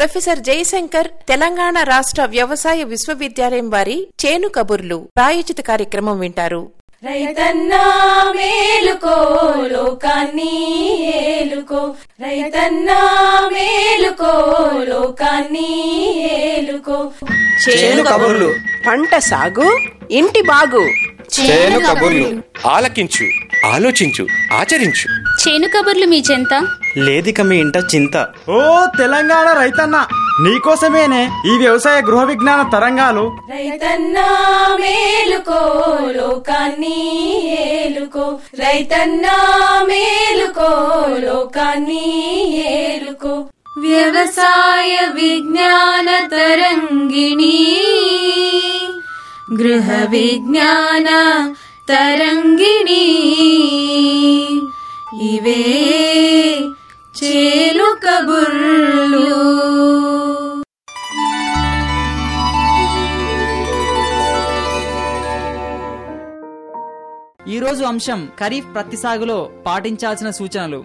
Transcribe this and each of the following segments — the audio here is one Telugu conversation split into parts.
ప్రొఫెసర్ జయశంకర్ తెలంగాణ రాష్ట్ర వ్యవసాయ విశ్వవిద్యాలయం వారి చేను కబుర్లు ప్రాయోజిత కార్యక్రమం వింటారు రైతన్నా మేలుకో లోకాన్ని ఏలుకో రైతన్నా మేలుకో లోకాన్ని ఏలుకో చేను కబుర్లు పంట సాగు ఇంటి బాగు చేను కబుర్లు ఆలకించు ఆలోచించు ఆచరించు చేను కబుర్లు మీ చెంత లేదిక మీ ఇంట చింత ఓ తెలంగాణ రైతన్న నీకోసమేనే ఈ వ్యవసాయ గృహ విజ్ఞాన తరంగాలు రైతన్నా మేలుకో లోకాన్ని ఏలుకో రైతన్నా మేలుకో లోకాన్ని ఏలుకో వ్యవసాయ విజ్ఞాన తరంగిణి గృహ విజ్ఞాన తరంగిణి ఇవే చేలు కబుర్లు ఈ రోజు అంశం ఖరీఫ్ ప్రతి సాగులో పాటించాల్సిన సూచనలు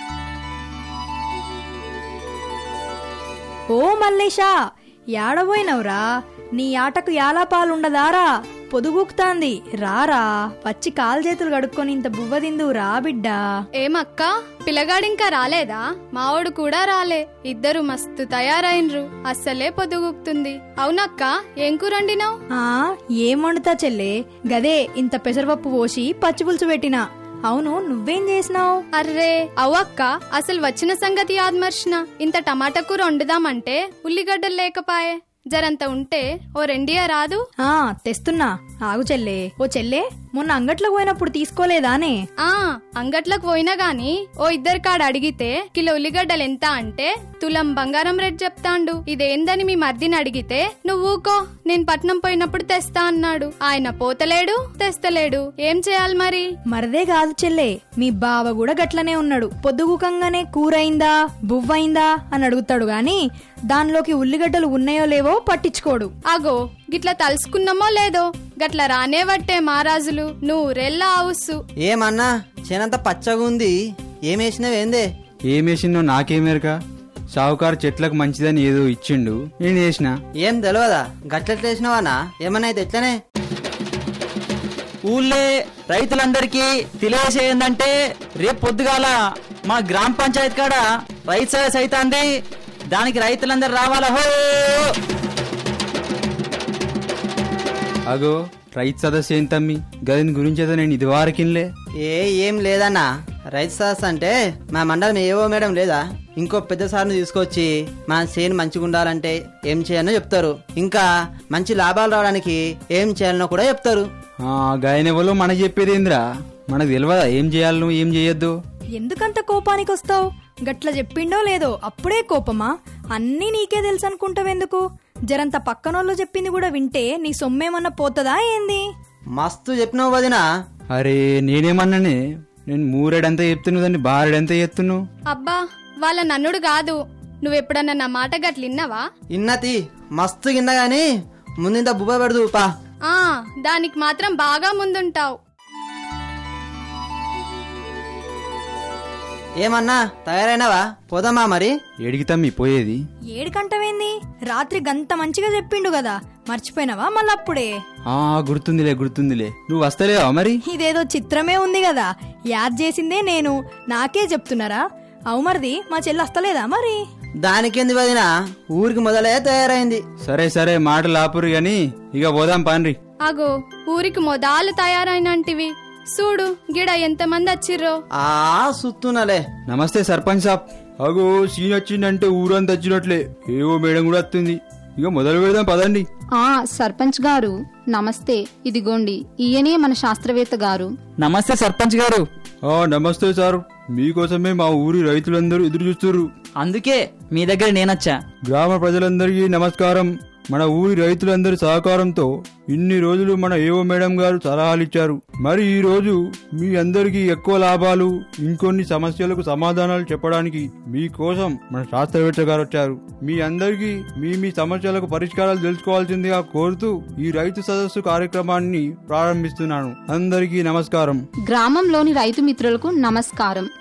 ఓ మల్లేషా యాడబోయినవురా నీ ఆటకు యాలాపాలుండదారా పొదుగుకుతాంది రారా వచ్చి కాలు చేతులు కడుక్కొని ఇంత బువ్వ తిందు రా బిడ్డా ఏమక్క పిల్లగాడింకా రాలేదా మావోడు కూడా రాలే ఇద్దరు మస్తు తయారైనరు అస్సలే పొద్దుగుక్తుంది అవునక్క ఏం కూరండినావు ఆ ఏం వండుతా చెల్లే గదే ఇంత పెసరపప్పు పోసి పచ్చి పులుసు పెట్టినా అవును నువ్వేం చేసినావు అర్రే అవక్క అసలు వచ్చిన సంగతి యాద్మర్చిన ఇంత టమాటా కూర వండుదామంటే ఉల్లిగడ్డలు లేకపాయే జరంత ఉంటే ఓ రెండియా రాదు ఆ తెస్తున్నా ఆగు చెల్లే ఓ చెల్లే మొన్న అంగట్లోకి పోయినప్పుడు తీసుకోలేదానే ఆ అంగట్లకు పోయినా గాని ఓ ఇద్దరు కాడ అడిగితే కిలో ఉల్లిగడ్డలు ఎంత అంటే తులం బంగారం రేట్ చెప్తాండు ఇదేందని మీ మర్దిని అడిగితే నువ్వు ఊకో నేను పట్నం పోయినప్పుడు తెస్తా అన్నాడు ఆయన పోతలేడు తెస్తలేడు ఏం చేయాలి మరి మరదే కాదు చెల్లే మీ బావ కూడా గట్లనే ఉన్నాడు పొద్దుగుకంగానే కూరైందా బువ్వైందా అని అడుగుతాడు గాని దానిలోకి ఉల్లిగడ్డలు ఉన్నాయో లేవో పట్టించుకోడు అగో గిట్ల తలుసుకున్నామో లేదో గట్ల రానే వట్టే మహారాజులు నూరెల్లా ఆవుస్సు ఏమన్నా చేనంత పచ్చగా ఉంది ఏమేసినవేందే ఏమేసిందో నాకేమేరక షావుకారు చెట్లకు మంచిదని ఏదో ఇచ్చిండు నేను చేసిన ఏం తెలియదా గట్లెట్లేసినవానా ఏమన్నా అయితే ఎట్లనే ఊళ్ళే రైతులందరికీ తెలియజేయందంటే రేపు పొద్దుగాల మా గ్రామ పంచాయత్ కాడ రైతు సదస్సు అవుతాంది దానికి రైతులందరూ రావాలా హో అగో రైతు సదస్సు ఏం తమ్మి గదిని గురించి ఏదో నేను ఇదివారకిన్లే ఏ ఏం లేదన్నా రైతు సదస్సు అంటే మా మండలం ఏవో మేడం లేదా ఇంకో పెద్ద సార్ని తీసుకొచ్చి మా చేను మంచిగా ఉండాలంటే ఏం చేయాలో చెప్తారు ఇంకా మంచి లాభాలు రావడానికి ఏం చేయాలనో కూడా చెప్తారు ఆ గాయనెవలో మనకు చెప్పేది ఏందిరా మనకు తెలియదా ఏం చేయాలను ఏం చేయొద్దు ఎందుకంత కోపానికి వస్తావు గట్ల చెప్పిండో లేదో అప్పుడే కోపమా అన్నీ నీకే తెలుసు అనుకుంటావెందుకు జరంత పక్కనోళ్ళు చెప్పింది కూడా వింటే నీ సొమ్మేమన్నా పోతదా ఏంది మస్తు చెప్పినావు వదినా అరే నేనేమన్నానే నేను మూరెడంతా చెప్తున్నావు దాన్ని బారెడంతా చెప్తున్నావు అబ్బా వాళ్ళ నన్నుడు కాదు నువ్వెప్పుడన్నా నా మాట గట్లిన్నావా ఇన్నతి మస్తు కింద గాని ముందింత బుబ్బ పెడదు పా ఆ దానికి మాత్రం బాగా ముందుంటావు ఏమన్నా తయారైనవా పోదామా మరి ఏడికి తమ్మి పోయేది ఏడికంటవేంది రాత్రి గంత మంచిగా చెప్పిండు కదా మర్చిపోయినావా మళ్ళప్పుడే ఆ గుర్తుందిలే గుర్తుందిలే నువ్వు వస్తలేవా మరి ఇదేదో చిత్రమే ఉంది కదా యాద్ చేసిందే నేను నాకే చెప్తున్నారా అవు మరిది మా చెల్లి వస్తలేదా మరి దానికేంది వదినా ఊరికి మొదలే తయారైంది సరే సరే మాటలు ఆపురు గాని ఇక పోదాం పాన్రి అగో ఊరికి మొదాలు తయారైనంటివి చూడు గిడ ఎంతమంది వచ్చిర్రో ఆ సుత్తునలే నమస్తే సర్పంచ్ సాబ్ అగో సీన్ వచ్చిందంటే ఊరంతా వచ్చినట్లే ఏవో మేడం కూడా వస్తుంది ఇక మొదలు పెడదాం పదండి ఆ సర్పంచ్ గారు నమస్తే ఇదిగోండి ఈయనే మన శాస్త్రవేత్త గారు నమస్తే సర్పంచ్ గారు ఆ నమస్తే సార్ మీకోసమే మా ఊరి రైతులందరూ ఎదురు చూస్తున్నారు అందుకే మీ దగ్గర నేనొచ్చా గ్రామ ప్రజలందరికీ నమస్కారం మన ఊరి రైతులందరి సహకారంతో ఇన్ని రోజులు మన ఏవో మేడం గారు సలహాలు ఇచ్చారు మరి ఈ రోజు మీ అందరికీ ఎక్కువ లాభాలు ఇంకొన్ని సమస్యలకు సమాధానాలు చెప్పడానికి మీకోసం మన శాస్త్రవేత్త గారు వచ్చారు మీ అందరికీ మీ మీ సమస్యలకు పరిష్కారాలు తెలుసుకోవాల్సిందిగా కోరుతూ ఈ రైతు సదస్సు కార్యక్రమాన్ని ప్రారంభిస్తున్నాను అందరికీ నమస్కారం గ్రామంలోని రైతు మిత్రులకు నమస్కారం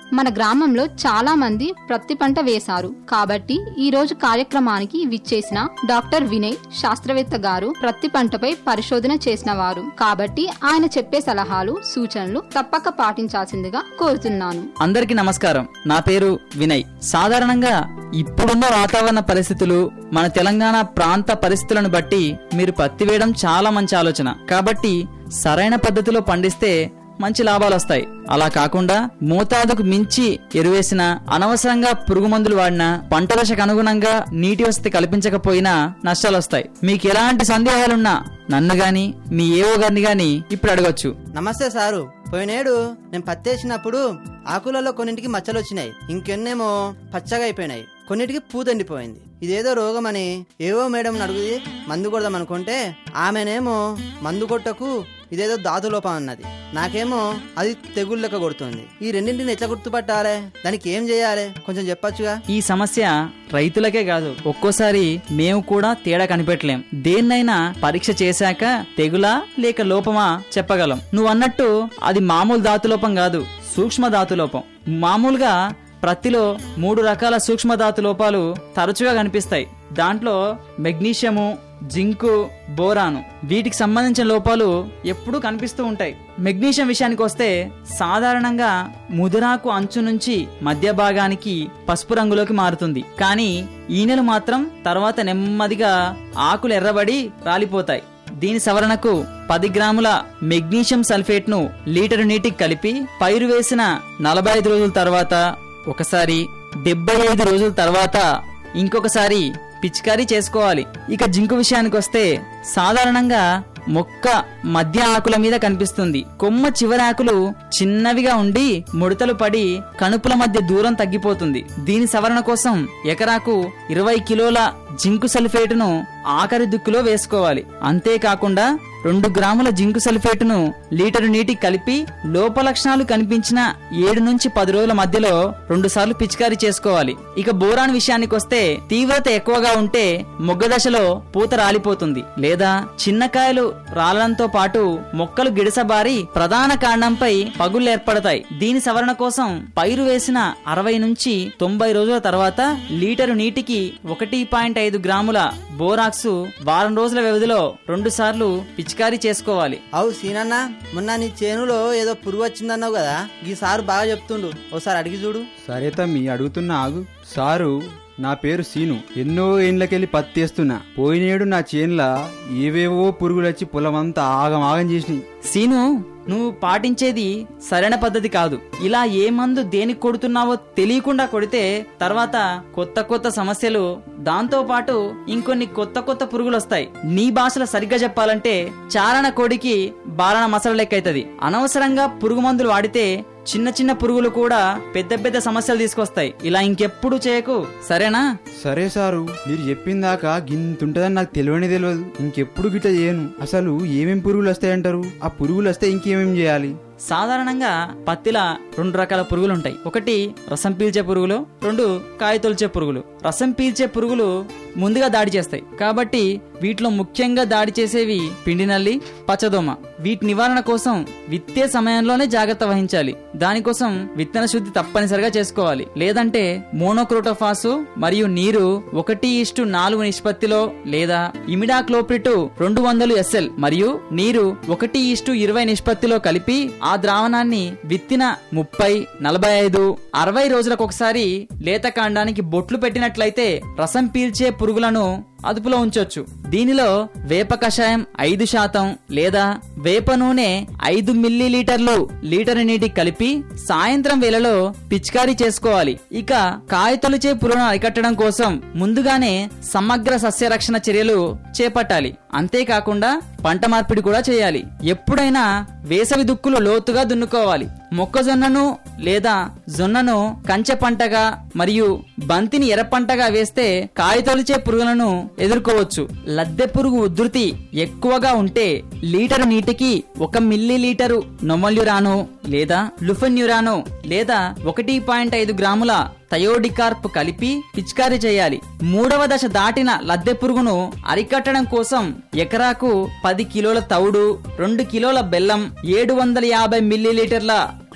మన గ్రామంలో చాలా మంది ప్రత్తి పంట వేశారు కాబట్టి ఈ రోజు కార్యక్రమానికి విచ్చేసిన డాక్టర్ వినయ్ శాస్త్రవేత్త గారు ప్రత్తి పంటపై పరిశోధన చేసిన వారు కాబట్టి ఆయన చెప్పే సలహాలు సూచనలు తప్పక పాటించాల్సిందిగా కోరుతున్నాను అందరికీ నమస్కారం నా పేరు వినయ్ సాధారణంగా ఇప్పుడున్న వాతావరణ పరిస్థితులు మన తెలంగాణ ప్రాంత పరిస్థితులను బట్టి మీరు పత్తి వేయడం చాలా మంచి ఆలోచన కాబట్టి సరైన పద్ధతిలో పండిస్తే మంచి లాభాలు వస్తాయి అలా కాకుండా మోతాదుకు మించి ఎరువేసిన అనవసరంగా పురుగు మందులు వాడినా పంట దశకు అనుగుణంగా నీటి వసతి కల్పించకపోయినా నష్టాలు వస్తాయి మీకు ఎలాంటి సందేహాలున్నా నన్ను గాని మీ ఏవో గారిని గాని ఇప్పుడు అడగొచ్చు నమస్తే సారు పోయినేడు నేను పత్తేసినప్పుడు ఆకులలో కొన్నింటికి మచ్చలు వచ్చినాయి ఇంకెన్నేమో పచ్చగా అయిపోయినాయి కొన్నిటికి పూతండిపోయింది ఇదేదో రోగమని ఏవో మేడం అడుగుది మందు కొడదాం అనుకుంటే ఆమెనేమో మందు కొట్టకు ఇదేదో ధాతు లోపం అన్నది నాకేమో అది తెగుళ్ళక కొడుతుంది ఈ రెండింటిని ఎట్లా గుర్తుపట్టాలి దానికి ఏం చేయాలి కొంచెం చెప్పొచ్చుగా ఈ సమస్య రైతులకే కాదు ఒక్కోసారి మేము కూడా తేడా కనిపెట్టలేం దేన్నైనా పరీక్ష చేశాక తెగులా లేక లోపమా చెప్పగలం నువ్వు అన్నట్టు అది మామూలు ధాతులోపం కాదు సూక్ష్మ ధాతులోపం మామూలుగా ప్రత్తిలో మూడు రకాల సూక్ష్మ ధాతు లోపాలు తరచుగా కనిపిస్తాయి దాంట్లో మెగ్నీషియము జింకు బోరాను వీటికి సంబంధించిన లోపాలు ఎప్పుడూ కనిపిస్తూ ఉంటాయి మెగ్నీషియం విషయానికి వస్తే సాధారణంగా ముదురాకు అంచు నుంచి మధ్య భాగానికి పసుపు రంగులోకి మారుతుంది కానీ ఈనెలు మాత్రం తర్వాత నెమ్మదిగా ఆకులు ఎర్రబడి రాలిపోతాయి దీని సవరణకు పది గ్రాముల మెగ్నీషియం సల్ఫేట్ ను లీటరు నీటికి కలిపి పైరు వేసిన నలభై ఐదు రోజుల తర్వాత ఒకసారి డెబ్బై ఐదు రోజుల తర్వాత ఇంకొకసారి పిచికారీ చేసుకోవాలి ఇక జింకు విషయానికి వస్తే సాధారణంగా మొక్క మధ్య ఆకుల మీద కనిపిస్తుంది కొమ్మ చివరి ఆకులు చిన్నవిగా ఉండి ముడతలు పడి కణుపుల మధ్య దూరం తగ్గిపోతుంది దీని సవరణ కోసం ఎకరాకు ఇరవై కిలోల జింకు సల్ఫేటును ఆఖరి దుక్కులో వేసుకోవాలి అంతేకాకుండా రెండు గ్రాముల జింకు సల్ఫేటును లీటరు నీటికి కలిపి లోప లక్షణాలు కనిపించిన ఏడు నుంచి పది రోజుల మధ్యలో రెండు సార్లు పిచికారీ చేసుకోవాలి ఇక బోరాన్ విషయానికి వస్తే తీవ్రత ఎక్కువగా ఉంటే మొగ్గ దశలో పూత రాలిపోతుంది లేదా చిన్నకాయలు రాలడంతో పాటు మొక్కలు గిడసబారి ప్రధాన కాండంపై పగుళ్ళు ఏర్పడతాయి దీని సవరణ కోసం పైరు వేసిన అరవై నుంచి తొంభై రోజుల తర్వాత లీటరు నీటికి ఒకటి పాయింట్ ఐదు గ్రాముల బోరాక్స్ వారం రోజుల వ్యవధిలో రెండు సార్లు పిచికారీ చేసుకోవాలి అవు సీనన్న మొన్న నీ చేనులో ఏదో పురుగు వచ్చిందన్నావు కదా ఈ సారు బాగా చెప్తుండు ఓసారి అడిగి చూడు సరే తమ్మి అడుగుతున్నా ఆగు సారు నా పేరు సీను ఎన్నో ఏండ్లకెళ్ళి పత్తేస్తున్నా పోయినేడు నా చేన్ల ఏవేవో పురుగులు వచ్చి పొలమంతా ఆగం ఆగం చేసినాయి సీను నువ్వు పాటించేది సరైన పద్ధతి కాదు ఇలా ఏ మందు దేనికి కొడుతున్నావో తెలియకుండా కొడితే తర్వాత కొత్త కొత్త సమస్యలు దాంతో పాటు ఇంకొన్ని కొత్త కొత్త పురుగులు వస్తాయి నీ భాషలో సరిగ్గా చెప్పాలంటే చారణ కోడికి బాలన మసల లెక్కైతది అనవసరంగా పురుగు మందులు వాడితే చిన్న చిన్న పురుగులు కూడా పెద్ద పెద్ద సమస్యలు తీసుకొస్తాయి ఇలా ఇంకెప్పుడు చేయకు సరేనా సరే సారు మీరు చెప్పిందాక గింతుంటదని నాకు తెలియని తెలియదు ఇంకెప్పుడు గిట్ల చేయను అసలు ఏమేం పురుగులు వస్తాయంటారు ఆ పురుగులు వస్తే ఇంకేమేం చేయాలి సాధారణంగా పత్తిల రెండు రకాల పురుగులు ఉంటాయి ఒకటి రసం పీల్చే పురుగులు రెండు కాయ తొలిచే పురుగులు రసం పీల్చే పురుగులు ముందుగా దాడి చేస్తాయి కాబట్టి వీటిలో ముఖ్యంగా దాడి చేసేవి పిండి నల్లి పచ్చదోమ వీటి నివారణ కోసం విత్తే సమయంలోనే జాగ్రత్త వహించాలి దానికోసం విత్తన శుద్ధి తప్పనిసరిగా చేసుకోవాలి లేదంటే మోనోక్రోటోఫాసు మరియు నీరు ఒకటి ఇష్టు నాలుగు నిష్పత్తిలో లేదా ఇమిడాక్లోప్రిట్ రెండు వందలు ఎస్ఎల్ మరియు నీరు ఒకటి ఇష్టు ఇరవై నిష్పత్తిలో కలిపి ఆ ద్రావణాన్ని విత్తిన ముప్పై నలభై ఐదు అరవై రోజులకు ఒకసారి లేత కాండానికి బొట్లు పెట్టినట్లయితే రసం పీల్చే పురుగులను అదుపులో ఉంచొచ్చు దీనిలో వేప కషాయం ఐదు శాతం లేదా వేప నూనె ఐదు మిల్లీ లీటర్లు లీటర్ నీటికి కలిపి సాయంత్రం వేళలో పిచికారీ చేసుకోవాలి ఇక కాయతొలిచే పురుగును అరికట్టడం కోసం ముందుగానే సమగ్ర సస్యరక్షణ చర్యలు చేపట్టాలి అంతేకాకుండా పంట మార్పిడి కూడా చేయాలి ఎప్పుడైనా వేసవి దుక్కులు లోతుగా దున్నుకోవాలి మొక్కజొన్నను లేదా జొన్నను కంచె పంటగా మరియు బంతిని ఎర్ర పంటగా వేస్తే కాయతొలిచే పురుగులను ఎదుర్కోవచ్చు లద్దె పురుగు ఉధృతి ఎక్కువగా ఉంటే లీటరు నీటికి ఒక మిల్లీ లీటరు నొమల్యురాను లేదా లుఫెన్యురాను లేదా ఒకటి పాయింట్ ఐదు గ్రాముల థయోడికార్ప్ కలిపి పిచికారీ చేయాలి మూడవ దశ దాటిన లద్దె పురుగును అరికట్టడం కోసం ఎకరాకు పది కిలోల తౌడు రెండు కిలోల బెల్లం ఏడు వందల యాభై మిల్లీలీటర్ల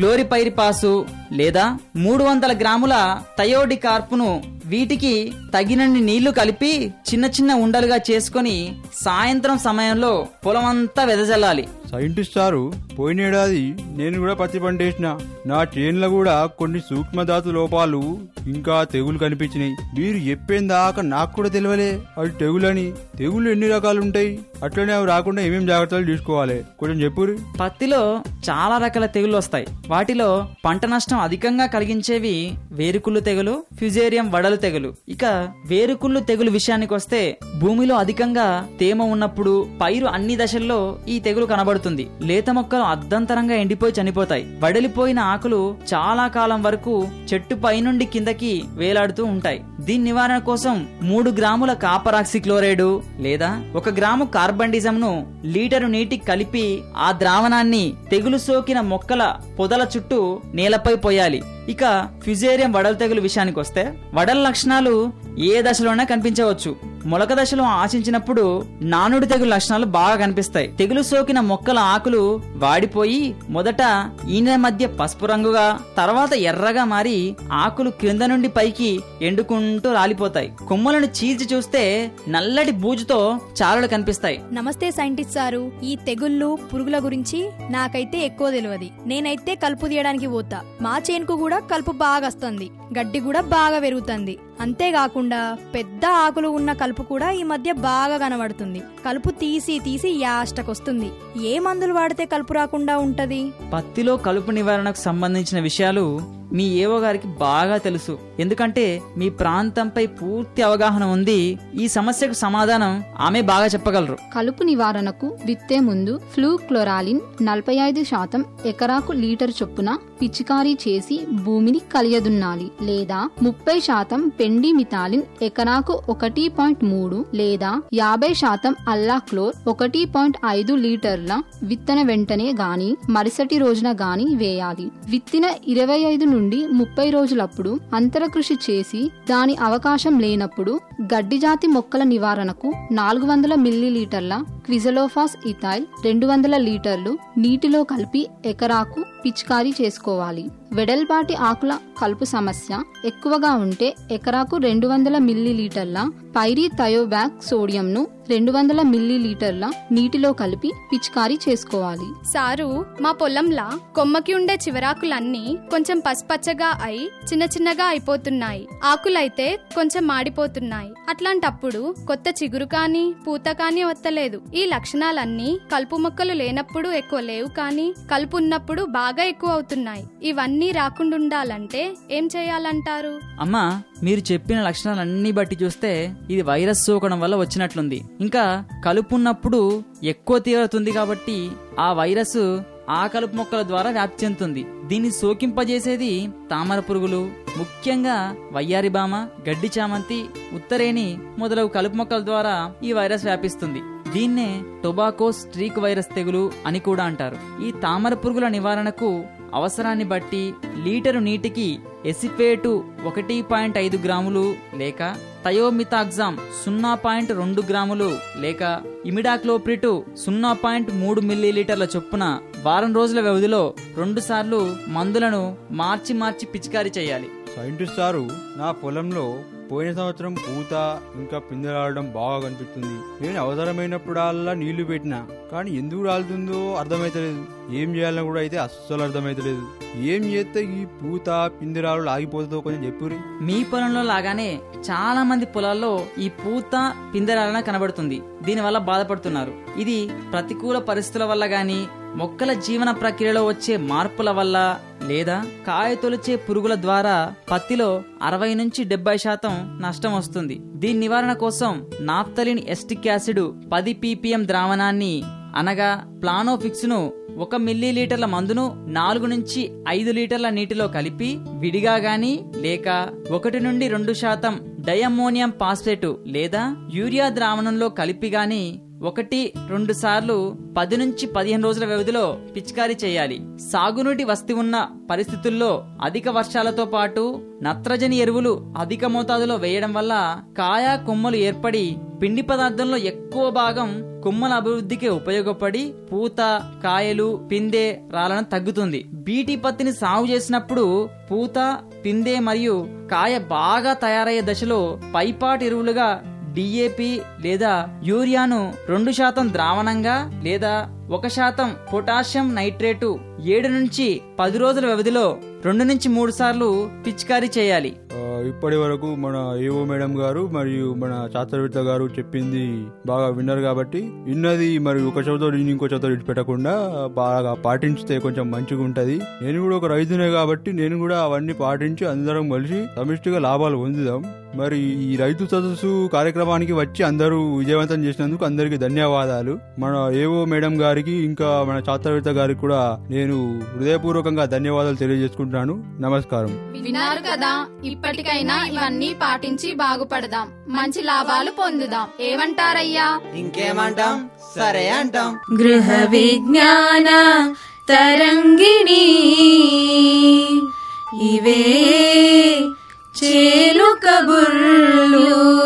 క్లోరిపైరిపాసు లేదా మూడు వందల గ్రాముల థయోడి కార్పును వీటికి తగినన్ని నీళ్లు కలిపి చిన్న చిన్న ఉండలుగా చేసుకొని సాయంత్రం సమయంలో పొలమంతా వెదజల్లాలి సైంటిస్ట్ సారు పోయినేడాది నేను కూడా పత్తి పంటేసిన నా చేన్ల కూడా కొన్ని సూక్ష్మధాతు లోపాలు ఇంకా తెగులు కనిపించినాయి మీరు చెప్పేం దాకా నాకు కూడా తెలియలే అది తెగులని తెగులు ఎన్ని రకాలు ఉంటాయి అట్లనే అవి రాకుండా ఏమేం జాగ్రత్తలు తీసుకోవాలి కొంచెం చెప్పురి పత్తిలో చాలా రకాల తెగులు వస్తాయి వాటిలో పంట నష్టం అధికంగా కలిగించేవి వేరుకుళ్ళు తెగులు ఫ్యుజేరియం వడలు తెగులు ఇక వేరుకుళ్ళు తెగులు విషయానికి వస్తే భూమిలో అధికంగా తేమ ఉన్నప్పుడు పైరు అన్ని దశల్లో ఈ తెగులు కనబడుతుంది లేత మొక్కలు అర్ధంతరంగా ఎండిపోయి చనిపోతాయి వడలిపోయిన ఆకులు చాలా కాలం వరకు చెట్టు పైనుండి కిందకి వేలాడుతూ ఉంటాయి దీని నివారణ కోసం మూడు గ్రాముల కాపరాక్సి క్లోరైడ్ లేదా ఒక గ్రాము కార్బండిజం ను లీటరు నీటికి కలిపి ఆ ద్రావణాన్ని తెగులు సోకిన మొక్కల పొదల చుట్టూ నేలపై పోయాలి ఇక ఫ్యుజేరియం వడల తెగులు విషయానికి వస్తే వడల లక్షణాలు ఏ దశలోనే కనిపించవచ్చు మొలక దశలో ఆశించినప్పుడు నానుడి తెగులు లక్షణాలు బాగా కనిపిస్తాయి తెగులు సోకిన మొక్కల ఆకులు వాడిపోయి మొదట ఈనెల మధ్య పసుపు రంగుగా తర్వాత ఎర్రగా మారి ఆకులు క్రింద నుండి పైకి ఎండుకుంటూ రాలిపోతాయి కొమ్మలను చీల్చి చూస్తే నల్లటి బూజుతో చారలు కనిపిస్తాయి నమస్తే సైంటిస్ట్ సారు ఈ తెగుళ్ళు పురుగుల గురించి నాకైతే ఎక్కువ తెలియదు నేనైతే కలుపు తీయడానికి పోతా మా చేనుకు కూడా కలుపు బాగా వస్తుంది గడ్డి కూడా బాగా పెరుగుతుంది అంతేకాకుండా పెద్ద ఆకులు ఉన్న కలుపు కూడా ఈ మధ్య బాగా కనబడుతుంది కలుపు తీసి తీసి యాష్టకొస్తుంది ఏ మందులు వాడితే కలుపు రాకుండా ఉంటది పత్తిలో కలుపు నివారణకు సంబంధించిన విషయాలు మీ ఏవో గారికి బాగా తెలుసు ఎందుకంటే మీ ప్రాంతంపై పూర్తి అవగాహన ఉంది ఈ సమస్యకు సమాధానం ఆమె బాగా చెప్పగలరు కలుపు నివారణకు విత్తే ముందు ఫ్లూ క్లోరాలిన్ నలభై ఐదు శాతం ఎకరాకు లీటర్ చొప్పున పిచికారీ చేసి భూమిని కలియదున్నాలి లేదా ముప్పై శాతం పెండి మితాలిన్ ఎకరాకు ఒకటి పాయింట్ మూడు లేదా యాభై శాతం అల్లాక్లోర్ ఒకటి పాయింట్ ఐదు లీటర్ల విత్తన వెంటనే గాని మరుసటి రోజున గాని వేయాలి విత్తిన ఇరవై ఐదు నుండి ముప్పై రోజులప్పుడు అంతర కృషి చేసి దాని అవకాశం లేనప్పుడు గడ్డి జాతి మొక్కల నివారణకు నాలుగు వందల మిల్లీలీటర్ల క్విజలోఫాస్ ఇథైల్ రెండు వందల లీటర్లు నీటిలో కలిపి ఎకరాకు పిచికారీ చేసుకోవాలి వెడల్పాటి ఆకుల కలుపు సమస్య ఎక్కువగా ఉంటే ఎకరాకు రెండు వందల మిల్లీలీటర్ల పైరీ థయోబ్యాక్ సోడియంను రెండు వందల మిల్లీలీటర్ల నీటిలో కలిపి పిచికారీ చేసుకోవాలి సారు మా పొలంలా కొమ్మకి ఉండే చివరాకులన్నీ కొంచెం పసుపచ్చగా అయి చిన్న చిన్నగా అయిపోతున్నాయి ఆకులైతే కొంచెం మాడిపోతున్నాయి అట్లాంటప్పుడు కొత్త చిగురు కాని పూత కాని వత్తలేదు ఈ లక్షణాలన్నీ కలుపు మొక్కలు లేనప్పుడు ఎక్కువ లేవు కానీ కలుపు ఉన్నప్పుడు బాగా ఎక్కువ అవుతున్నాయి ఇవన్నీ రాకుండా ఉండాలంటే ఏం చేయాలంటారు అమ్మా మీరు చెప్పిన లక్షణాలన్నీ బట్టి చూస్తే ఇది వైరస్ సోకడం వల్ల వచ్చినట్లుంది ఇంకా కలుపు ఉన్నప్పుడు ఎక్కువ తీరుతుంది కాబట్టి ఆ వైరస్ ఆ కలుపు మొక్కల ద్వారా వ్యాప్తి చెందుతుంది దీన్ని సోకింపజేసేది తామర పురుగులు ముఖ్యంగా వయ్యారిబామ గడ్డి చామంతి ఉత్తరేణి మొదలగు కలుపు మొక్కల ద్వారా ఈ వైరస్ వ్యాపిస్తుంది దీన్నే టొబాకో స్ట్రీక్ వైరస్ తెగులు అని కూడా అంటారు ఈ తామర పురుగుల నివారణకు అవసరాన్ని బట్టి లీటరు నీటికి ఎసిపేటు ఒకటి పాయింట్ ఐదు గ్రాములు లేక థయోమితాగ్జామ్ సున్నా పాయింట్ రెండు గ్రాములు లేక ఇమిడాక్లోప్రిటు సున్నా పాయింట్ మూడు మిల్లీలీటర్ల చొప్పున వారం రోజుల వ్యవధిలో రెండు సార్లు మందులను మార్చి మార్చి పిచికారీ చేయాలి సైంటిస్ట్ సారు నా పొలంలో పోయిన సంవత్సరం పూత ఇంకా పిందెలాడడం బాగా కనిపిస్తుంది నేను అవసరమైనప్పుడల్లా నీళ్లు పెట్టినా కానీ ఎందుకు రాలుతుందో అర్థమైతలేదు ఏం చేయాలని కూడా అయితే అస్సలు అర్థమైతలేదు ఏం చేస్తే ఈ పూత పిందెరాలు ఆగిపోతుందో కొంచెం చెప్పురి మీ పొలంలో లాగానే చాలా మంది పొలాల్లో ఈ పూత పిందెరాలన కనబడుతుంది దీనివల్ల బాధపడుతున్నారు ఇది ప్రతికూల పరిస్థితుల వల్ల గాని మొక్కల జీవన ప్రక్రియలో వచ్చే మార్పుల వల్ల లేదా కాయ తొలిచే పురుగుల ద్వారా పత్తిలో అరవై నుంచి డెబ్బై శాతం నష్టం వస్తుంది దీని నివారణ కోసం నాప్తలిన్ ఎస్టిక్ యాసిడ్ పది పీపీఎం ద్రావణాన్ని అనగా ప్లానోఫిక్స్ ను ఒక మిల్లీ లీటర్ల మందును నాలుగు నుంచి ఐదు లీటర్ల నీటిలో కలిపి విడిగా గాని లేక ఒకటి నుండి రెండు శాతం డయమోనియం పాస్పేటు లేదా యూరియా ద్రావణంలో కలిపి గాని ఒకటి రెండు సార్లు పది నుంచి పదిహేను రోజుల వ్యవధిలో పిచికారీ చేయాలి సాగునీటి వస్తి ఉన్న పరిస్థితుల్లో అధిక వర్షాలతో పాటు నత్రజని ఎరువులు అధిక మోతాదులో వేయడం వల్ల కాయ కొమ్మలు ఏర్పడి పిండి పదార్థంలో ఎక్కువ భాగం కొమ్మల అభివృద్ధికి ఉపయోగపడి పూత కాయలు పిందె రాలడం తగ్గుతుంది బీటీ పత్తిని సాగు చేసినప్పుడు పూత పిందె మరియు కాయ బాగా తయారయ్యే దశలో పైపాటి ఎరువులుగా డిఏపి లేదా యూరియాను రెండు శాతం ద్రావణంగా లేదా ఒక శాతం పొటాషియం నైట్రేటు ఏడు నుంచి పది రోజుల వ్యవధిలో రెండు నుంచి మూడు సార్లు పిచికారీ చేయాలి ఆ, ఇప్పటి వరకు మన ఏవో మేడం గారు మరియు మన శాస్త్రవేత్త గారు చెప్పింది బాగా విన్నారు కాబట్టి విన్నది మరి ఒక చోతో ఇంకో చోతో పెట్టకుండా బాగా పాటించితే కొంచెం మంచిగా ఉంటది నేను కూడా ఒక రైతునే కాబట్టి నేను కూడా అవన్నీ పాటించి అందరం కలిసి సమిష్టిగా లాభాలు పొందుదాం మరి ఈ రైతు సదస్సు కార్యక్రమానికి వచ్చి అందరూ విజయవంతం చేసినందుకు అందరికి ధన్యవాదాలు మన ఏవో మేడం గారికి ఇంకా మన శాస్త్రవేత్త గారికి కూడా నేను హృదయపూర్వకంగా ధన్యవాదాలు తెలియజేసుకుంటున్నాను నమస్కారం విన్నారు కదా ఇప్పటికైనా ఇవన్నీ పాటించి బాగుపడదాం మంచి లాభాలు పొందుదాం ఏమంటారయ్యా ఇంకేమంటాం సరే అంటాం గృహ విజ్ఞాన తరంగిణి ఇవే చేలు కబుర్లు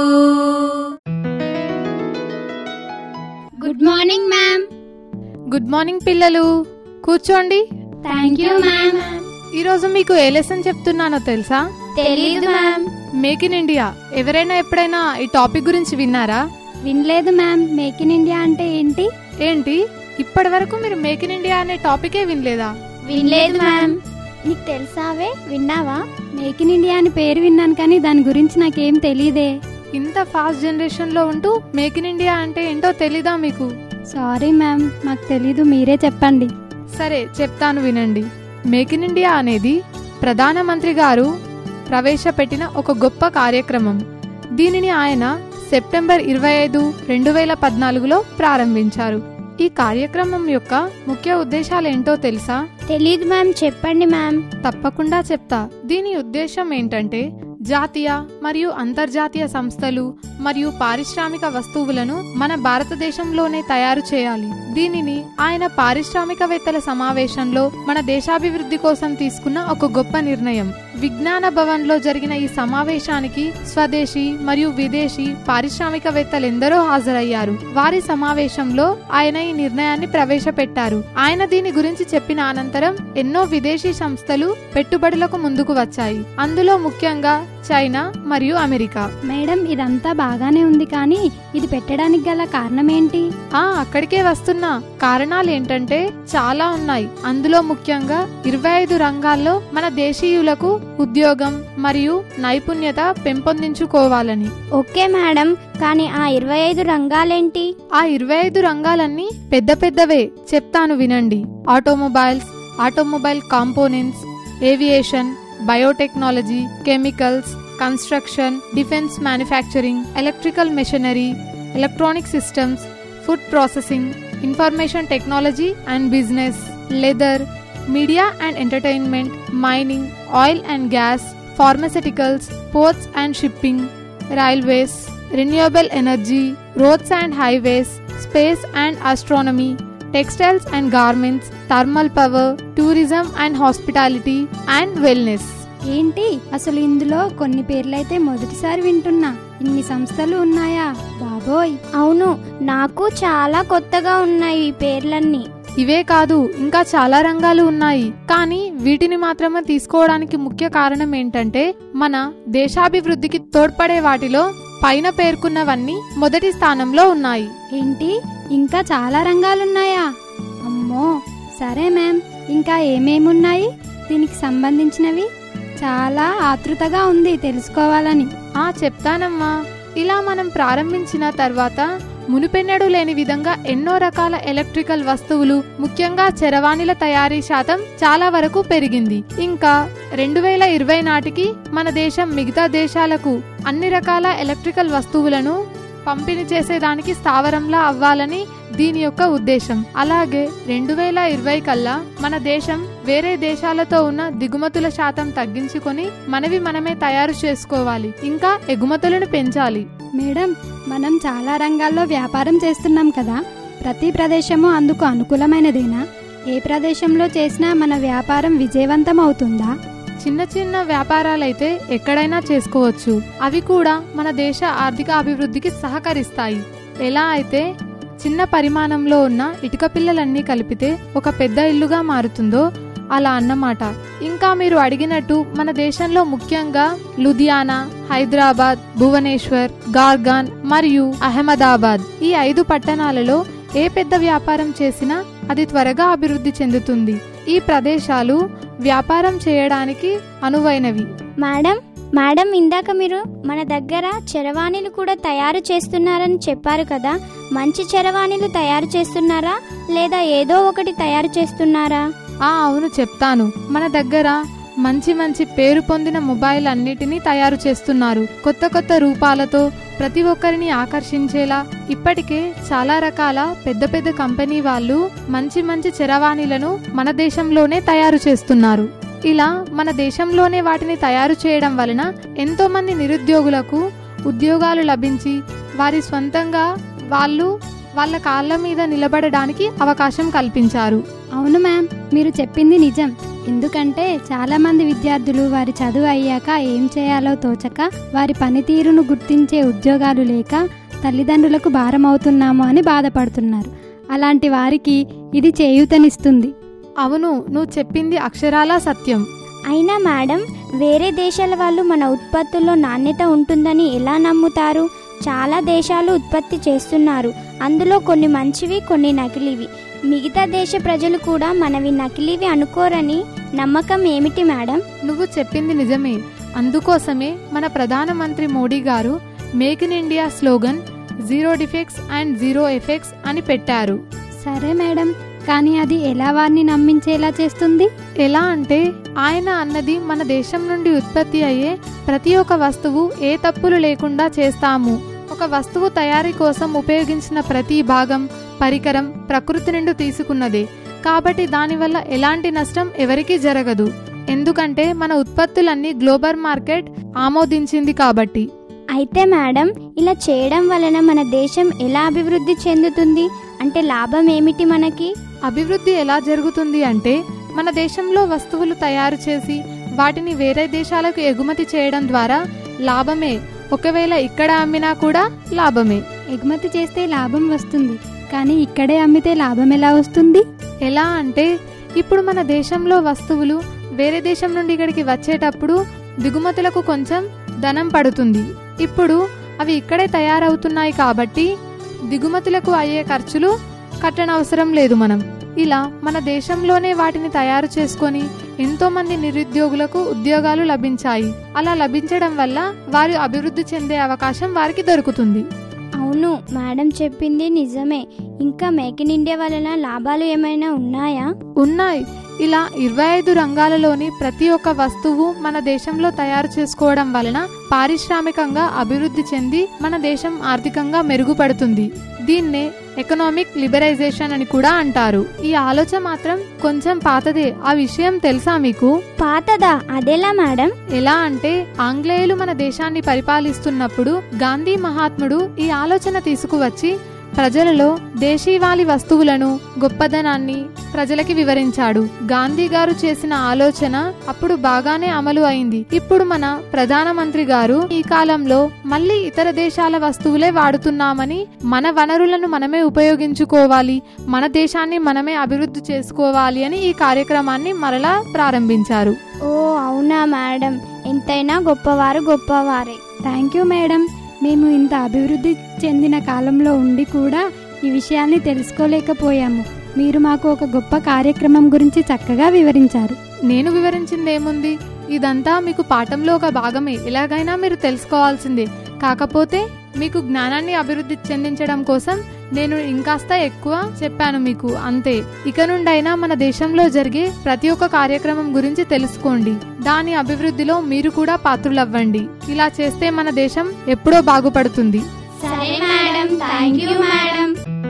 good morning ma'am good morning పిల్లలు కూర్చోండి థ్యాంక్ యూ మ్యామ్ ఈరోజు మీకు ఏ లెసన్ చెప్తున్నానో తెలుసా తెలీదు మ్యామ్ మేక్ ఇన్ ఇండియా ఎవరైనా ఎప్పుడైనా ఈ టాపిక్ గురించి విన్నారా వినలేదు మ్యామ్ మేక్ ఇన్ ఇండియా అంటే ఏంటి ఏంటి ఇప్పటి వరకు మీరు మేక్ ఇన్ ఇండియా అనే టాపికే వినలేదా వినలేదు మ్యామ్ నీకు తెలుసావే విన్నావా మేక్ ఇన్ ఇండియా అని పేరు విన్నాను కానీ దాని గురించి నాకేం తెలీదే ఇంత ఫాస్ట్ జనరేషన్ లో ఉంటూ మేక్ ఇన్ ఇండియా అంటే ఏంటో తెలీదా మీకు సారీ మ్యామ్ మాకు తెలీదు మీరే చెప్పండి సరే చెప్తాను వినండి మేక్ ఇన్ ఇండియా అనేది ప్రధానమంత్రి గారు ప్రవేశపెట్టిన ఒక గొప్ప కార్యక్రమం దీనిని ఆయన సెప్టెంబర్ ఇరవై ఐదు రెండు వేల పద్నాలుగులో ప్రారంభించారు ఈ కార్యక్రమం యొక్క ముఖ్య ఉద్దేశాలేంటో తెలుసా తెలీదు మ్యామ్ చెప్పండి మ్యామ్ తప్పకుండా చెప్తా దీని ఉద్దేశం ఏంటంటే జాతీయ మరియు అంతర్జాతీయ సంస్థలు మరియు పారిశ్రామిక వస్తువులను మన భారతదేశంలోనే తయారు చేయాలి దీనిని ఆయన పారిశ్రామికవేత్తల సమావేశంలో మన దేశాభివృద్ధి కోసం తీసుకున్న ఒక గొప్ప నిర్ణయం విజ్ఞాన భవన్ లో జరిగిన ఈ సమావేశానికి స్వదేశీ మరియు విదేశీ పారిశ్రామికవేత్తలెందరో హాజరయ్యారు వారి సమావేశంలో ఆయన ఈ నిర్ణయాన్ని ప్రవేశపెట్టారు ఆయన దీని గురించి చెప్పిన అనంతరం ఎన్నో విదేశీ సంస్థలు పెట్టుబడులకు ముందుకు వచ్చాయి అందులో ముఖ్యంగా చైనా మరియు అమెరికా మేడం ఇదంతా బాగానే ఉంది కానీ ఇది పెట్టడానికి గల కారణం ఏంటి ఆ అక్కడికే వస్తున్నా కారణాలు ఏంటంటే చాలా ఉన్నాయి అందులో ముఖ్యంగా ఇరవై ఐదు రంగాల్లో మన దేశీయులకు ఉద్యోగం మరియు నైపుణ్యత పెంపొందించుకోవాలని ఓకే మేడం కానీ ఆ ఇరవై ఐదు రంగాలేంటి ఆ ఇరవై ఐదు రంగాలన్నీ పెద్ద పెద్దవే చెప్తాను వినండి automobiles automobile components aviation biotechnology chemicals construction defence manufacturing electrical machinery electronic systems food processing information technology and business leather media and entertainment mining oil and gas pharmaceuticals ports and shipping railways renewable energy roads and highways space and astronomy textiles and garments thermal power tourism and hospitality and wellness ఏంటి అసలు ఇందులో కొన్ని పేర్లైతే మొదటిసారి వింటున్నా ఇన్ని సంస్థలు ఉన్నాయా బాబోయ్ అవును నాకు చాలా కొత్తగా ఉన్నాయి ఈ పేర్లన్నీ ఇవే కాదు ఇంకా చాలా రంగాలు ఉన్నాయి కానీ వీటిని మాత్రమే తీసుకోవడానికి ముఖ్య కారణం ఏంటంటే మన దేశాభివృద్ధికి తోడ్పడే వాటిలో పైన పేర్కొన్నవన్నీ మొదటి స్థానంలో ఉన్నాయి ఏంటి ఇంకా చాలా రంగాలున్నాయా అమ్మో సరే మ్యామ్ ఇంకా ఏమేమున్నాయి దీనికి సంబంధించినవి చాలా ఆతృతగా ఉంది తెలుసుకోవాలని ఆ చెప్తానమ్మా ఇలా మనం ప్రారంభించిన తర్వాత మునుపెన్నడూ లేని విధంగా ఎన్నో రకాల ఎలక్ట్రికల్ వస్తువులు ముఖ్యంగా చరవాణిల తయారీ శాతం చాలా వరకు పెరిగింది ఇంకా రెండు వేల ఇరవై నాటికి మన దేశం మిగతా దేశాలకు అన్ని రకాల ఎలక్ట్రికల్ వస్తువులను పంపిణీ చేసేదానికి స్థావరంలా అవ్వాలని దీని యొక్క ఉద్దేశం అలాగే రెండు వేల ఇరవై కల్లా మన దేశం వేరే దేశాలతో ఉన్న దిగుమతుల శాతం తగ్గించుకొని మనవి మనమే తయారు చేసుకోవాలి ఇంకా ఎగుమతులను పెంచాలి మేడం మనం చాలా రంగాల్లో వ్యాపారం చేస్తున్నాం కదా ప్రతి ప్రదేశము అందుకు అనుకూలమైనదేనా ఏ ప్రదేశంలో చేసినా మన వ్యాపారం విజయవంతం అవుతుందా చిన్న చిన్న వ్యాపారాలైతే ఎక్కడైనా చేసుకోవచ్చు అవి కూడా మన దేశ ఆర్థిక అభివృద్ధికి సహకరిస్తాయి ఎలా అయితే చిన్న పరిమాణంలో ఉన్న ఇటుక పిల్లలన్నీ కలిపితే ఒక పెద్ద ఇల్లుగా మారుతుందో అలా అన్నమాట ఇంకా మీరు అడిగినట్టు మన దేశంలో ముఖ్యంగా లుధియానా హైదరాబాద్ భువనేశ్వర్ గార్గాన్ మరియు అహ్మదాబాద్ ఈ ఐదు పట్టణాలలో ఏ పెద్ద వ్యాపారం చేసినా అది త్వరగా అభివృద్ధి చెందుతుంది ఈ ప్రదేశాలు వ్యాపారం చేయడానికి అనువైనవి మేడం మేడం ఇందాక మీరు మన దగ్గర చరవాణిలు కూడా తయారు చేస్తున్నారని చెప్పారు కదా మంచి చరవాణిలు తయారు చేస్తున్నారా లేదా ఏదో ఒకటి తయారు చేస్తున్నారా ఆ అవును చెప్తాను మన దగ్గర మంచి మంచి పేరు పొందిన మొబైల్ అన్నిటినీ తయారు చేస్తున్నారు కొత్త కొత్త రూపాలతో ప్రతి ఒక్కరిని ఆకర్షించేలా ఇప్పటికే చాలా రకాల పెద్ద పెద్ద కంపెనీ వాళ్ళు మంచి మంచి చరవాణిలను మన దేశంలోనే తయారు చేస్తున్నారు ఇలా మన దేశంలోనే వాటిని తయారు చేయడం వలన ఎంతో మంది నిరుద్యోగులకు ఉద్యోగాలు లభించి వారి స్వంతంగా వాళ్ళు వాళ్ళ కాళ్ళ మీద నిలబడడానికి అవకాశం కల్పించారు అవును మ్యామ్ మీరు చెప్పింది నిజం ఎందుకంటే చాలా మంది విద్యార్థులు వారి చదువు అయ్యాక ఏం చేయాలో తోచక వారి పనితీరును గుర్తించే ఉద్యోగాలు లేక తల్లిదండ్రులకు భారం అవుతున్నాము అని బాధపడుతున్నారు అలాంటి వారికి ఇది చేయూతనిస్తుంది అవును నువ్వు చెప్పింది అక్షరాలా సత్యం అయినా మేడం వేరే దేశాల వాళ్ళు మన ఉత్పత్తుల్లో నాణ్యత ఉంటుందని ఎలా నమ్ముతారు చాలా దేశాలు ఉత్పత్తి చేస్తున్నారు అందులో కొన్ని మంచివి కొన్ని నకిలీవి మిగతా దేశ ప్రజలు కూడా మనవి నకిలీవి అనుకోరని నమ్మకం ఏమిటి మేడం నువ్వు చెప్పింది నిజమే అందుకోసమే మన ప్రధానమంత్రి మోడీ గారు make in India slogan zero defects and zero effects అని పెట్టారు సరే మేడం కానీ అది ఎలా వారిని నమ్మించేలా చేస్తుంది ఎలా అంటే ఆయన అన్నది మన దేశం నుండి ఉత్పత్తి అయ్యే ప్రతి ఒక్క వస్తువు ఏ తప్పులు లేకుండా చేస్తాము ఒక వస్తువు తయారీ కోసం ఉపయోగించిన ప్రతి భాగం పరికరం ప్రకృతి నుండి తీసుకున్నదే కాబట్టి దానివల్ల ఎలాంటి నష్టం ఎవరికీ జరగదు ఎందుకంటే మన ఉత్పత్తులన్నీ గ్లోబల్ మార్కెట్ ఆమోదించింది కాబట్టి అయితే మేడం ఇలా చేయడం వలన మన దేశం ఎలా అభివృద్ధి చెందుతుంది అంటే లాభం ఏమిటి మనకి అభివృద్ధి ఎలా జరుగుతుంది అంటే మన దేశంలో వస్తువులు తయారు చేసి వాటిని వేరే దేశాలకు ఎగుమతి చేయడం ద్వారా లాభమే ఒకవేళ ఇక్కడ అమ్మినా కూడా లాభమే ఎగుమతి చేస్తే లాభం వస్తుంది కానీ ఇక్కడే అమ్మితే లాభం ఎలా వస్తుంది ఎలా అంటే ఇప్పుడు మన దేశంలో వస్తువులు వేరే దేశం నుండి ఇక్కడికి వచ్చేటప్పుడు దిగుమతులకు కొంచెం ధనం పడుతుంది ఇప్పుడు అవి ఇక్కడే తయారవుతున్నాయి కాబట్టి దిగుమతులకు అయ్యే ఖర్చులు కట్టనవసరం లేదు మనం ఇలా మన దేశంలోనే వాటిని తయారు చేసుకొని ఎంతో మంది నిరుద్యోగులకు ఉద్యోగాలు లభించాయి అలా లభించడం వల్ల వారు అభివృద్ధి చెందే అవకాశం వారికి దొరుకుతుంది అవును మేడం చెప్పింది నిజమే ఇంకా మేక్ ఇన్ ఇండియా వలన లాభాలు ఏమైనా ఉన్నాయా ఉన్నాయి ఇలా ఇరవై ఐదు రంగాలలోని ప్రతి ఒక్క వస్తువు మన దేశంలో తయారు చేసుకోవడం వలన పారిశ్రామికంగా అభివృద్ధి చెంది మన దేశం ఆర్థికంగా మెరుగుపడుతుంది దీన్నే ఎకనామిక్ లిబరైజేషన్ అని కూడా అంటారు ఈ ఆలోచన మాత్రం కొంచెం పాతదే ఆ విషయం తెలుసా మీకు పాతదా అదెలా మేడం ఎలా అంటే ఆంగ్లేయులు మన దేశాన్ని పరిపాలిస్తున్నప్పుడు గాంధీ మహాత్ముడు ఈ ఆలోచన తీసుకువచ్చి ప్రజలలో దేశీవాళి వస్తువులను గొప్పదనాన్ని ప్రజలకి వివరించాడు గాంధీ గారు చేసిన ఆలోచన అప్పుడు బాగానే అమలు అయింది ఇప్పుడు మన ప్రధానమంత్రి గారు ఈ కాలంలో మళ్ళీ ఇతర దేశాల వస్తువులే వాడుతున్నామని మన వనరులను మనమే ఉపయోగించుకోవాలి మన దేశాన్ని మనమే అభివృద్ధి చేసుకోవాలి అని ఈ కార్యక్రమాన్ని మరలా ప్రారంభించారు ఓ అవునా మేడం ఎంతైనా గొప్పవారు గొప్పవారే థ్యాంక్ యూ మేడం మేము ఇంత అభివృద్ధి చెందిన కాలంలో ఉండి కూడా ఈ విషయాల్ని తెలుసుకోలేకపోయాము మీరు మాకు ఒక గొప్ప కార్యక్రమం గురించి చక్కగా వివరించారు నేను వివరించింది ఏముంది ఇదంతా మీకు పాఠంలో ఒక భాగమే ఎలాగైనా మీరు తెలుసుకోవాల్సిందే కాకపోతే మీకు జ్ఞానాన్ని అభివృద్ధి చెందించడం కోసం నేను ఇంకాస్త ఎక్కువ చెప్పాను మీకు అంతే ఇక నుండైనా మన దేశంలో జరిగే ప్రతి ఒక్క కార్యక్రమం గురించి తెలుసుకోండి దాని అభివృద్ధిలో మీరు కూడా పాత్రులవ్వండి ఇలా చేస్తే మన దేశం ఎప్పుడో బాగుపడుతుంది సరే మేడం థ్యాంక్ యూ మేడం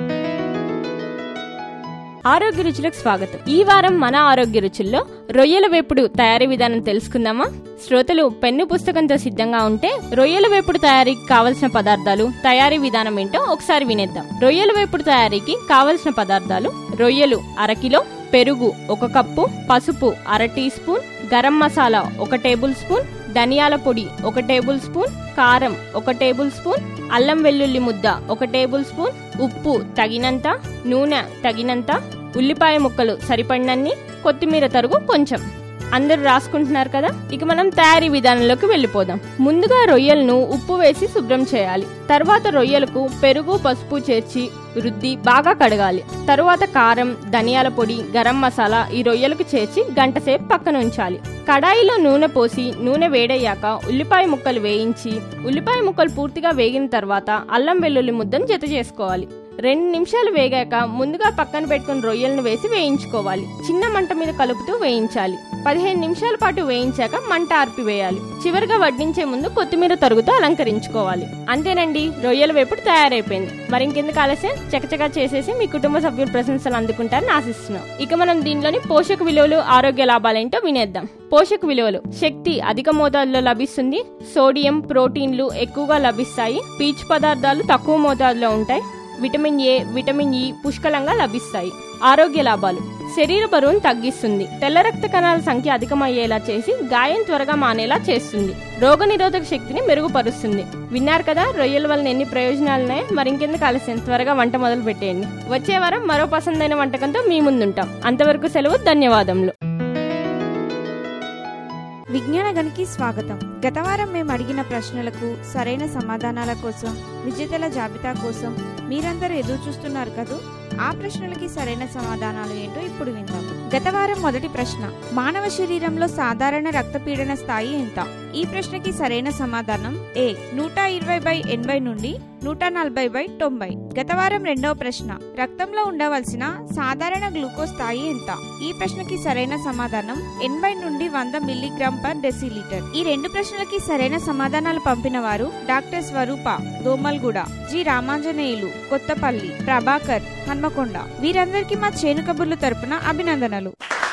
ఆరోగ్య రుచులకు స్వాగతం ఈ వారం మన ఆరోగ్య రుచుల్లో రొయ్యల వేపుడు తయారీ విధానం తెలుసుకుందామా శ్రోతలు పెన్ను పుస్తకంతో సిద్ధంగా ఉంటే రొయ్యల వేపుడు తయారీకి కావలసిన పదార్థాలు తయారీ విధానం ఏంటో ఒకసారి వినేద్దాం రొయ్యల వేపుడు తయారీకి కావలసిన పదార్థాలు రొయ్యలు అరకిలో పెరుగు ఒక కప్పు పసుపు అర టీ స్పూన్ గరం మసాలా ఒక టేబుల్ స్పూన్ ధనియాల పొడి ఒక టేబుల్ స్పూన్ కారం ఒక టేబుల్ స్పూన్ అల్లం వెల్లుల్లి ముద్ద ఒక టేబుల్ స్పూన్ ఉప్పు తగినంత నూనె తగినంత ఉల్లిపాయ ముక్కలు సరిపడినన్ని కొత్తిమీర తరుగు కొంచెం అందరూ రాసుకుంటున్నారు కదా ఇక మనం తయారీ విధానంలోకి వెళ్ళిపోదాం ముందుగా రొయ్యలను ఉప్పు వేసి శుభ్రం చేయాలి తర్వాత రొయ్యలకు పెరుగు పసుపు చేర్చి రుద్ది బాగా కడగాలి తరువాత కారం ధనియాల పొడి గరం మసాలా ఈ రొయ్యలకు చేర్చి గంట సేపు పక్కన ఉంచాలి కడాయిలో నూనె పోసి నూనె వేడయ్యాక ఉల్లిపాయ ముక్కలు వేయించి ఉల్లిపాయ ముక్కలు పూర్తిగా వేగిన తర్వాత అల్లం వెల్లుల్లి ముద్దను జత చేసుకోవాలి రెండు నిమిషాలు వేగాక ముందుగా పక్కన పెట్టుకుని రొయ్యలను వేసి వేయించుకోవాలి చిన్న మంట మీద కలుపుతూ వేయించాలి పదిహేను నిమిషాల పాటు వేయించాక మంట ఆర్పివేయాలి చివరిగా వడ్డించే ముందు కొత్తిమీర తరుగుతో అలంకరించుకోవాలి అంతేనండి రొయ్యల వేపుడు తయారైపోయింది మరి ఇంకెందుకు ఆలస్యం చకచకా చేసేసి మీ కుటుంబ సభ్యుల ప్రశంసలు అందుకుంటారని ఆశిస్తున్నాం ఇక మనం దీనిలోని పోషక విలువలు ఆరోగ్య లాభాలేంటో వినేద్దాం పోషక విలువలు శక్తి అధిక మోతాదులో లభిస్తుంది సోడియం ప్రోటీన్లు ఎక్కువగా లభిస్తాయి పీచు పదార్థాలు తక్కువ మోతాదులో ఉంటాయి విటమిన్ ఏ విటమిన్ ఇ పుష్కలంగా లభిస్తాయి ఆరోగ్య లాభాలు శరీర బరువును తగ్గిస్తుంది తెల్ల రక్త కణాల సంఖ్య అధికమయ్యేలా చేసి గాయం త్వరగా మానేలా చేస్తుంది రోగనిరోధక శక్తిని మెరుగుపరుస్తుంది విన్నారు కదా రొయ్యల వలన ఎన్ని ప్రయోజనాలున్నాయో మరి ఇంకెందుకు ఆలస్యం త్వరగా వంట మొదలు పెట్టేయండి వచ్చే వారం మరో పసందైన వంటకంతో మీ ముందుంటాం అంతవరకు సెలవు ధన్యవాదములు విజ్ఞాన గనికి స్వాగతం గత వారం మేము అడిగిన ప్రశ్నలకు సరైన సమాధానాల కోసం విజేతల జాబితా కోసం మీరందరూ ఎదురు చూస్తున్నారు కదూ ఆ ప్రశ్నలకి సరైన సమాధానాలు ఏంటో ఇప్పుడు విందాం గత వారం మొదటి ప్రశ్న మానవ శరీరంలో సాధారణ రక్తపీడన స్థాయి ఎంత ఈ ప్రశ్నకి సరైన సమాధానం ఏ నూట ఇరవై బై ఎనభై నుండి నూట నలభై బై తొంభై గత వారం రెండవ ప్రశ్న రక్తంలో ఉండవలసిన సాధారణ గ్లూకోజ్ స్థాయి ఎంత ఈ ప్రశ్నకి సరైన సమాధానం ఎనభై నుండి వంద మిల్లీగ్రామ్ పర్ డెసిలీటర్ ఈ రెండు ప్రశ్నలకి సరైన సమాధానాలు పంపిన వారు డాక్టర్ స్వరూప దోమల్గూడ జి రామాంజనేయులు కొత్తపల్లి ప్రభాకర్ హన్మకొండ వీరందరికీ మా చేను కబుర్లు తరపున అభినందనలు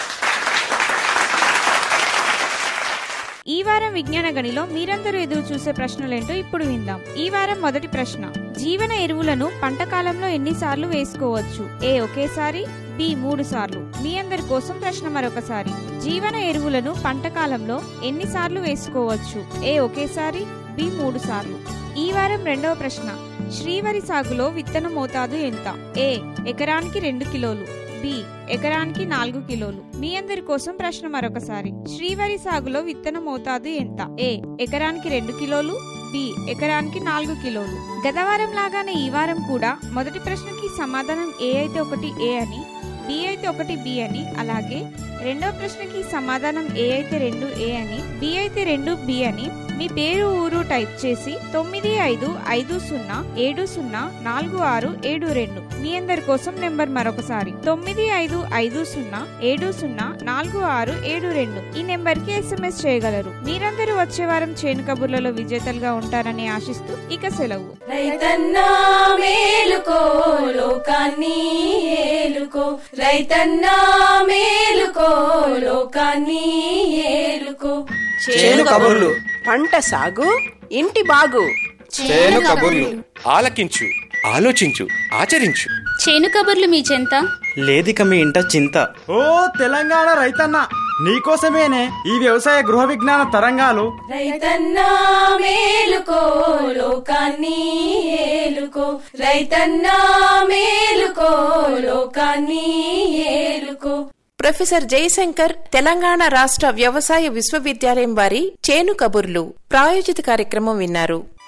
ఈ వారం విజ్ఞాన గనిలో మీరందరూ ఎదురు చూసే ప్రశ్నలేంటో ఇప్పుడు విందాం ఈ వారం మొదటి ప్రశ్న జీవన ఎరువులను పంట కాలంలో ఎన్నిసార్లు వేసుకోవచ్చు ఏ ఒకేసారి బి మూడు సార్లు మీ అందరి కోసం ప్రశ్న మరొకసారి జీవన ఎరువులను పంట కాలంలో ఎన్నిసార్లు వేసుకోవచ్చు ఏ ఒకేసారి బి మూడు సార్లు ఈ వారం రెండవ ప్రశ్న శ్రీవరి సాగులో విత్తన మోతాదు ఎంత ఏ ఎకరానికి రెండు కిలోలు బి ఎకరానికి నాలుగు కిలోలు మీ అందరి కోసం ప్రశ్న మరొకసారి శ్రీవరి సాగులో విత్తన మోతాదు ఎంత ఏ ఎకరానికి రెండు కిలోలు బి ఎకరానికి నాలుగు కిలోలు గత వారం లాగానే ఈ వారం కూడా మొదటి ప్రశ్నకి సమాధానం ఏ అయితే ఒకటి ఏ అని బి అయితే ఒకటి బి అని అలాగే రెండవ ప్రశ్నకి సమాధానం ఏ అయితే రెండు ఏ అని బి అయితే రెండు బి అని మీ పేరు ఊరు టైప్ చేసి తొమ్మిది ఐదు ఐదు సున్నా ఏడు సున్నా నాలుగు ఆరు ఏడు రెండు మీ అందరి కోసం నెంబర్ మరొకసారి తొమ్మిది ఐదు ఐదు సున్నా ఏడు సున్నా నాలుగు ఆరు ఏడు రెండు ఈ నెంబర్ కి ఎస్ఎంఎస్ చేయగలరు మీరందరూ వచ్చే వారం చేను కబుర్లలో విజేతలుగా ఉంటారని ఆశిస్తూ ఇక సెలవు రైతన్నా మేలుకో లోకాన్ని ఏలుకో రైతన్నా మేలుకో లోకాన్ని ఏలుకో చేను కబుర్లు పంట సాగు ఇంటి బాగు చేను కబుర్లు ఆలకించు ఆలోచించు ఆచరించు చేను కబుర్లు మీ చెంత లేదిక మీ ఇంట చింత ఓ తెలంగాణ రైతన్న నీకోసమేనే ఈ వ్యవసాయ గృహ విజ్ఞాన తరంగాలు రైతన్నా మేలుకో లోకాన్ని ఏలుకో రైతన్నా మేలుకో లోకాన్ని ఏలుకో ప్రొఫెసర్ జయశంకర్ తెలంగాణ రాష్ట్ర వ్యవసాయ విశ్వవిద్యాలయం వారి చేను కబుర్లు ప్రాయోజిత కార్యక్రమం విన్నారు